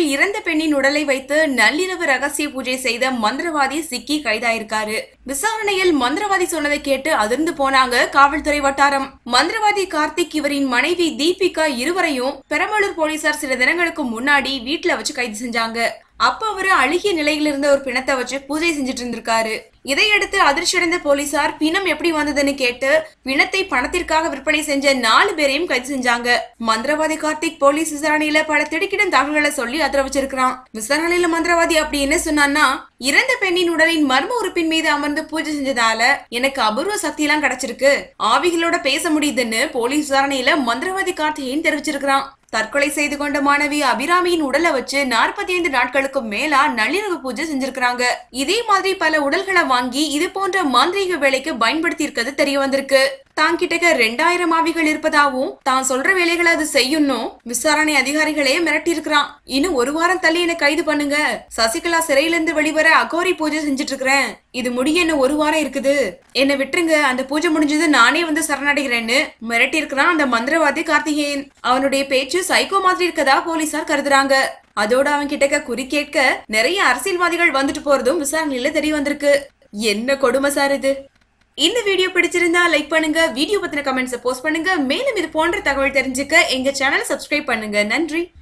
இறந்த பெண்ணின் உடலை வைத்து நள்ளிரவு ரகசிய பூஜை செய்த மந்திரவாதி சிக்கி கைதாயிருக்காரு விசாரணையில் மந்திரவாதி சொன்னதை கேட்டு அதிர்ந்து போனாங்க காவல்துறை வட்டாரம் மந்திரவாதி கார்த்திக் இவரின் மனைவி தீபிகா இருவரையும் பெரம்பலூர் போலீசார் சில தினங்களுக்கு முன்னாடி வீட்டுல வச்சு கைது செஞ்சாங்க அப்ப அவரு அழுகிய நிலையில இருந்த ஒரு பிணத்தை வச்சு பூஜை செஞ்சுட்டு இருந்திருக்காரு இதையடுத்து அதிர்ச்சியடைந்த போலீசார் பிணம் எப்படி வந்ததுன்னு கேட்டு பிணத்தை பணத்திற்காக விற்பனை செஞ்ச நாலு பேரையும் கைது செஞ்சாங்க மந்திரவாதி கார்த்திக் போலீஸ் விசாரணையில பல திடுக்கிடும் தகவல்களை சொல்லி அதிர வச்சிருக்கான் விசாரணையில மந்திரவாதி அப்படி என்ன சொன்னான்னா இறந்த பெண்ணின் உடலின் மர்ம உறுப்பின் மீது அமர்ந்து பூஜை செஞ்சதால எனக்கு அபூர்வ சக்தி எல்லாம் கிடைச்சிருக்கு ஆவிகளோட பேச முடியுதுன்னு போலீஸ் விசாரணையில மந்திரவாதி கார்த்திகேயன் தெரிவிச்சிருக்கான் தற்கொலை செய்து கொண்ட மாணவி அபிராமியின் உடலை வச்சு நாற்பத்தி ஐந்து நாட்களுக்கு மேலா நள்ளிரவு பூஜை செஞ்சிருக்காங்க இதே மாதிரி பல உடல்களை வாங்கி இது போன்ற மாந்திரீக வேலைக்கு பயன்படுத்தி இருக்கிறது தெரிய வந்திருக்கு தான் கிட்டக்க ரெண்டாயிரம் ஆவிகள் இருப்பதாவும் தான் சொல்ற வேலைகளை அது செய்யணும் விசாரணை அதிகாரிகளே மிரட்டி இருக்கிறான் இன்னும் ஒரு வாரம் தள்ளி என்ன கைது பண்ணுங்க சசிகலா சிறையில இருந்து வெளிவர அகோரி பூஜை செஞ்சுட்டு இருக்கிறேன் இது முடிய இன்னும் ஒரு வாரம் இருக்குது என்ன விட்டுருங்க அந்த பூஜை முடிஞ்சது நானே வந்து சரணடைகிறேன்னு மிரட்டி இருக்கிறான் அந்த மந்திரவாதி கார்த்திகேயன் அவனுடைய பேச்சு சைக்கோ மாதிரி இருக்கதா போலீசார் கருதுறாங்க அதோட அவன் கிட்டக்க குறி கேட்க நிறைய அரசியல்வாதிகள் வந்துட்டு போறதும் விசாரணையில தெரிய வந்திருக்கு என்ன கொடுமை சார் இது இந்த வீடியோ பிடிச்சிருந்தா லைக் பண்ணுங்க வீடியோ பத்தின கமெண்ட்ஸ் போஸ்ட் பண்ணுங்க மேலும் இது போன்ற தகவல் தெரிஞ்சுக்க எங்க சேனலை சப்ஸ்கிரைப் பண்ணுங்க நன்றி